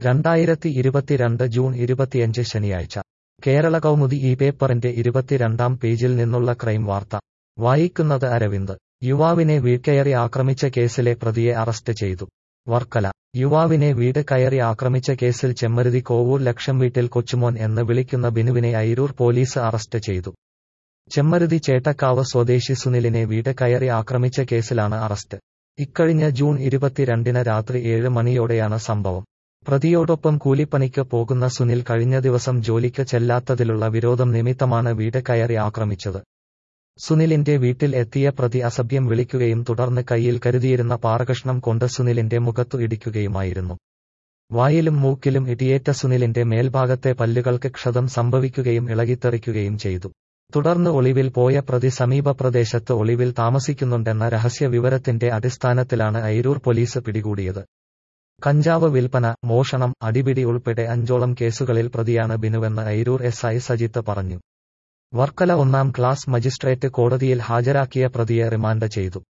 രണ്ടായിരത്തി ഇരുപത്തിരണ്ട് ജൂൺ ഇരുപത്തിയഞ്ച് ശനിയാഴ്ച കേരള കൗമുദി ഈ പേപ്പറിന്റെ ഇരുപത്തിരണ്ടാം പേജിൽ നിന്നുള്ള ക്രൈം വാർത്ത വായിക്കുന്നത് അരവിന്ദ് യുവാവിനെ വീട്കയറി ആക്രമിച്ച കേസിലെ പ്രതിയെ അറസ്റ്റ് ചെയ്തു വർക്കല യുവാവിനെ വീട് കയറി ആക്രമിച്ച കേസിൽ ചെമ്മരുതി കോവൂർ ലക്ഷം വീട്ടിൽ കൊച്ചുമോൻ എന്ന് വിളിക്കുന്ന ബിനുവിനെ അയിരൂർ പോലീസ് അറസ്റ്റ് ചെയ്തു ചെമ്മരുതി ചേട്ടക്കാവ് സ്വദേശി സുനിലിനെ വീട് കയറി ആക്രമിച്ച കേസിലാണ് അറസ്റ്റ് ഇക്കഴിഞ്ഞ ജൂൺ ഇരുപത്തിരണ്ടിന് രാത്രി ഏഴ് മണിയോടെയാണ് സംഭവം പ്രതിയോടൊപ്പം കൂലിപ്പണിക്ക് പോകുന്ന സുനിൽ കഴിഞ്ഞ ദിവസം ജോലിക്ക് ചെല്ലാത്തതിലുള്ള വിരോധം നിമിത്തമാണ് വീട് കയറി ആക്രമിച്ചത് സുനിലിന്റെ വീട്ടിൽ എത്തിയ പ്രതി അസഭ്യം വിളിക്കുകയും തുടർന്ന് കയ്യിൽ കരുതിയിരുന്ന പാറകഷ്ണം കൊണ്ട് സുനിലിന്റെ മുഖത്തു ഇടിക്കുകയുമായിരുന്നു വായിലും മൂക്കിലും ഇടിയേറ്റ സുനിലിന്റെ മേൽഭാഗത്തെ പല്ലുകൾക്ക് ക്ഷതം സംഭവിക്കുകയും ഇളകിത്തെറിക്കുകയും ചെയ്തു തുടർന്ന് ഒളിവിൽ പോയ പ്രതി സമീപ പ്രദേശത്ത് ഒളിവിൽ താമസിക്കുന്നുണ്ടെന്ന രഹസ്യ വിവരത്തിന്റെ അടിസ്ഥാനത്തിലാണ് അയിരൂർ പോലീസ് പിടികൂടിയത് കഞ്ചാവ് വിൽപ്പന മോഷണം അടിപിടി ഉൾപ്പെടെ അഞ്ചോളം കേസുകളിൽ പ്രതിയാണ് ബിനുവെന്ന് അയിരൂർ എസ് ഐ സജിത്ത് പറഞ്ഞു വർക്കല ഒന്നാം ക്ലാസ് മജിസ്ട്രേറ്റ് കോടതിയിൽ ഹാജരാക്കിയ പ്രതിയെ റിമാൻഡ് ചെയ്തു